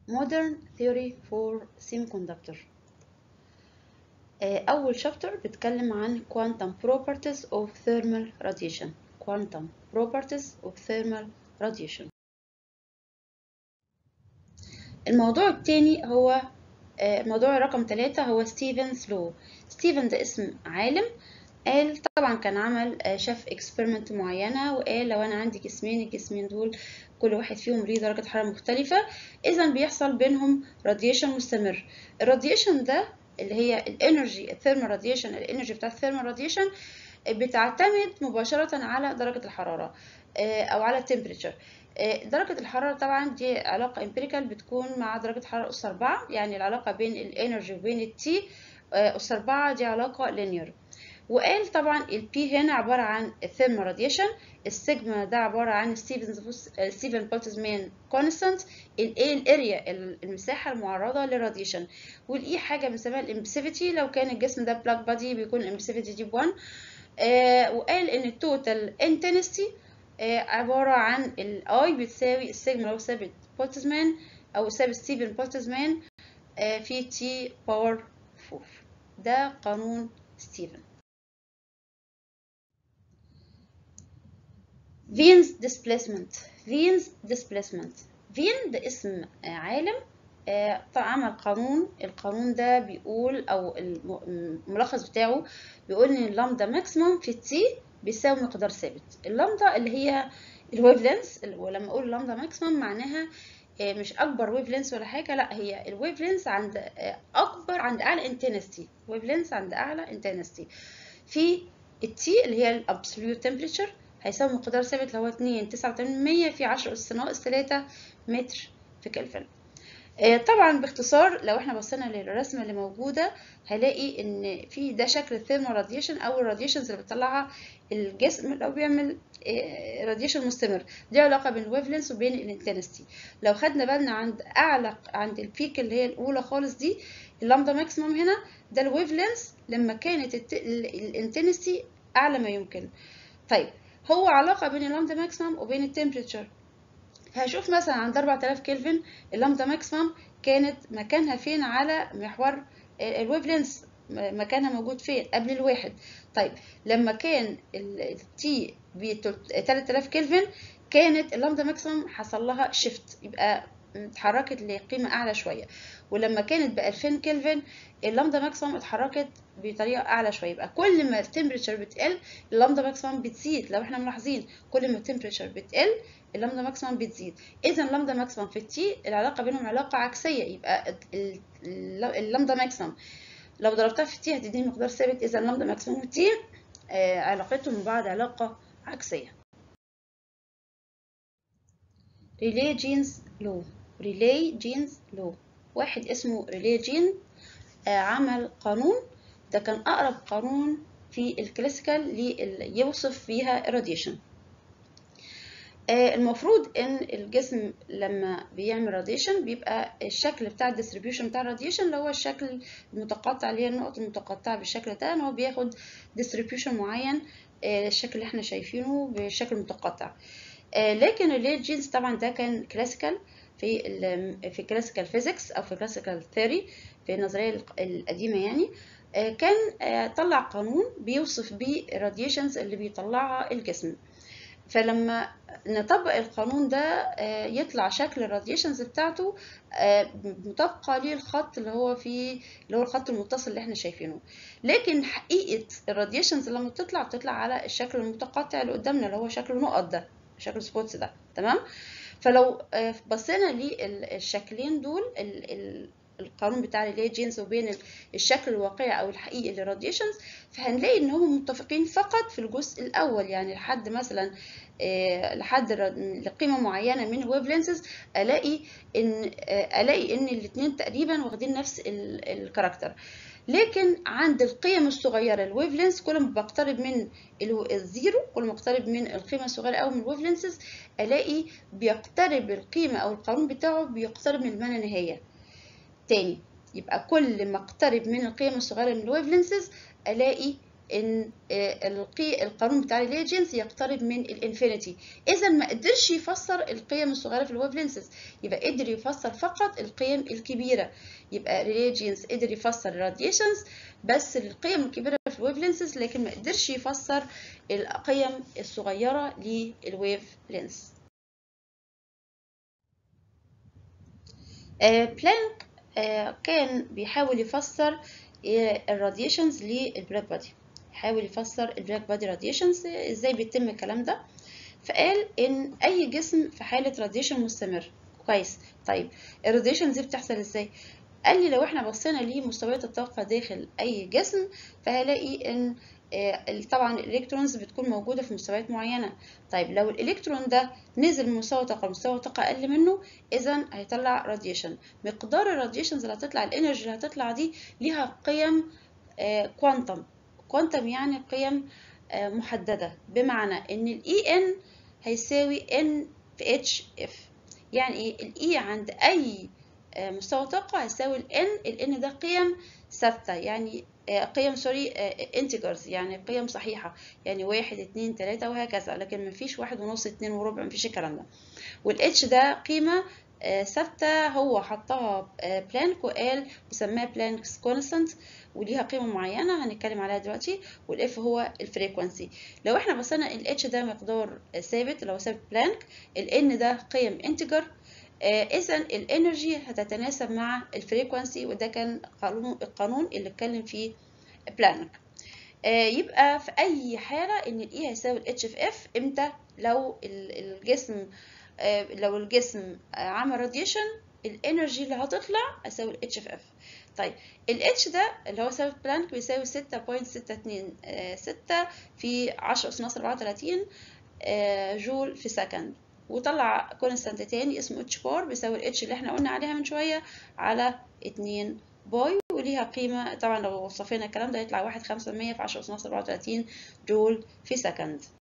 Modern Theory for Semiconductor أول شابتر بيتكلم عن Quantum Properties of Thermal Radiation Quantum Properties of Thermal Radiation الموضوع الثاني هو الموضوع رقم ثلاثة هو ستيفنز لو ستيفن ده اسم عالم قال طبعا كان عمل شاف اكسبيرمنت معينة وقال لو أنا عندي جسمين الجسمين دول كل واحد فيهم ليه درجة حرارة مختلفة إذا بيحصل بينهم راديشن مستمر الراديشن ده اللي هي الانرجي الثيرمال راديشن الانرجي بتاع الثيرمال راديشن بتعتمد مباشرة على درجة الحرارة أو على التمبريتشر درجة الحرارة طبعا دي علاقة امبيريكال بتكون مع درجة حرارة أس 4 يعني العلاقة بين الانرجي وبين التي أس 4 دي علاقة لينير وقال طبعا البي هنا عبارة عن الثيرمال راديشن السيجما ده عبارة عن ستيفنز ستيفن بولتزمان كونستانت الاي الاريا المساحة المعرضة للراديشن والاي حاجة بنسميها الامبسيفيتي لو كان الجسم ده بلاك بادي بيكون الامبسيفيتي دي بوان آه وقال ان التوتال انتنستي آه عبارة عن الاي بتساوي السيجما لو ثابت بولتزمان او ثابت ستيفن بولتزمان آه في تي باور 4 ده قانون ستيفن فينز ديسبليسمنت فينز ديسبليسمنت فين ده اسم عالم عمل قانون القانون ده بيقول او الملخص بتاعه بيقول ان اللامدا ماكسيموم في التي بيساوي مقدار ثابت اللامدا اللي هي الويف لينس ولما اقول اللامدا ماكسيموم معناها مش اكبر ويف لينس ولا حاجه لا هي الويف لينس عند اكبر عند اعلى انتنستي ويف لينس عند اعلى انتنستي في التي اللي هي الابسوليوت تمبريتشر هيساوي مقدار ثابت اللي هو 2 89 في 10 أس ناقص 3 متر في كلفن طبعا باختصار لو احنا بصينا للرسمه اللي موجوده هلاقي ان في ده شكل الثيرمال راديشن او الراديشنز اللي بتطلعها الجسم لو بيعمل راديشن مستمر دي علاقه بين الويف لينس وبين الانتنستي لو خدنا بالنا عند اعلى عند البيك اللي هي الاولى خالص دي اللامدا ماكسيموم هنا ده الويف لينس لما كانت الانتنستي اعلى ما يمكن طيب هو علاقة بين اللامدا ماكسيمم وبين التمبريتشر هشوف مثلا عند 4000 كلفن اللامدا ماكسيمم كانت مكانها فين على محور الويف لينس مكانها موجود فين قبل الواحد طيب لما كان التي ب 3000 كلفن كانت اللامدا ماكسيمم حصل لها شيفت يبقى اتحركت لقيمة أعلى شوية ولما كانت ب 2000 كلفن اللامدا ماكسيمم اتحركت بطريقة أعلى شوية يبقى كل ما التمبريتشر بتقل اللامدا ماكسيمم بتزيد لو احنا ملاحظين كل ما التمبريتشر بتقل اللامدا ماكسيمم بتزيد إذا اللامدا ماكسيمم في التي العلاقة بينهم علاقة عكسية يبقى اللامدا ماكسيمم لو ضربتها في التي هتديني مقدار ثابت إذا اللامدا ماكسيمم والتي آه علاقتهم من بعض علاقة عكسية ريلي جينز لو ريلي جينز لو واحد اسمه ريلي جين آه عمل قانون ده كان أقرب قانون في الكلاسيكال اللي يوصف فيها الراديشن آه المفروض ان الجسم لما بيعمل راديشن بيبقى الشكل بتاع الديستريبيوشن بتاع الراديشن اللي هو الشكل المتقطع اللي هي النقط المتقطعه بالشكل ده ان هو بياخد ديستريبيوشن معين آه الشكل اللي احنا شايفينه بالشكل المتقطع لكن الليل جينز طبعا ده كان كلاسيكال في ال في كلاسيكال فيزيكس او في كلاسيكال ثيوري في النظريه القديمه يعني كان طلع قانون بيوصف بيه الراديشنز اللي بيطلعها الجسم فلما نطبق القانون ده يطلع شكل الراديشنز بتاعته مطابقة للخط اللي هو فيه اللي هو الخط المتصل اللي احنا شايفينه لكن حقيقة الراديشنز لما بتطلع بتطلع على الشكل المتقطع اللي قدامنا اللي هو شكل نقط ده شكل سبوتس ده تمام فلو بصينا للشكلين دول القانون بتاع اللي هي جينز وبين الشكل الواقعي او الحقيقي للراديشنز فهنلاقي ان هم متفقين فقط في الجزء الاول يعني لحد مثلا لحد لقيمه معينه من الويف لينسز الاقي ان الاقي ان الاثنين تقريبا واخدين نفس الكاركتر لكن عند القيم الصغيره الويف لينس كل ما بقترب من الزيرو كل ما اقترب من القيمه الصغيره قوي من الويف لينسز الاقي بيقترب القيمه او القانون بتاعه بيقترب من الما نهايه تاني يبقى كل ما اقترب من القيم الصغيره من الويف لينسز الاقي ان القي القانون بتاع الريليجنز يقترب من الانفينيتي اذا ما قدرش يفسر القيم الصغيره في الويف لينسز يبقى قدر يفسر فقط القيم الكبيره يبقى ريليجنز قدر يفسر الراديشنز بس القيم الكبيره في الويف لينسز لكن ما قدرش يفسر القيم الصغيره للويف لينس بلانك كان بيحاول يفسر الراديشنز للبلاك بادي يحاول يفسر البلاك بادي راديشنز ازاي بيتم الكلام ده فقال ان اي جسم في حاله راديشن مستمر كويس طيب الراديشنز دي بتحصل ازاي قال لي لو احنا بصينا لمستويات الطاقه داخل اي جسم فهلاقي ان طبعا الالكترونز بتكون موجوده في مستويات معينه طيب لو الالكترون ده نزل من مستوى طاقه لمستوى طاقه اقل منه اذا هيطلع راديشن مقدار الراديشنز اللي هتطلع الانرجي اللي هتطلع دي ليها قيم كوانتم كوانتم يعني قيم محدده بمعنى ان الاي ان هيساوي ان في اتش اف يعني ايه الاي عند اي مستوى طاقه هيساوي الان الان ده قيم ثابته يعني قيم سوري انتجرز يعني قيم صحيحة يعني واحد اتنين تلاتة وهكذا لكن مفيش واحد ونص اتنين وربع مفيش الكلام ده والاتش ده قيمة ثابتة هو حطها بلانك وقال وسماها بلانكس كونستانت وليها قيمة معينة هنتكلم عليها دلوقتي والاف هو الفريكونسي لو احنا بصينا الاتش ده مقدار ثابت اللي هو ثابت بلانك الان ده قيم انتجر اذا الانرجي هتتناسب مع الفريكوانسي وده كان قانون القانون اللي اتكلم فيه بلانك يبقى في اي حاله ان الاي هيساوي الاتش في اف امتى لو الجسم لو الجسم عمل راديشن الانرجي اللي هتطلع هيساوي الاتش في اف طيب الاتش ده اللي هو ثابت بلانك بيساوي 6.626 في 10 اس 34 جول في سكند وطلع كونستانت تاني اسمه اتش بار بيساوي الاتش اللي احنا قلنا عليها من شويه على 2 باي وليها قيمه طبعا لو صفينا الكلام ده يطلع 1 5 في 10 اس 34 جول في سكند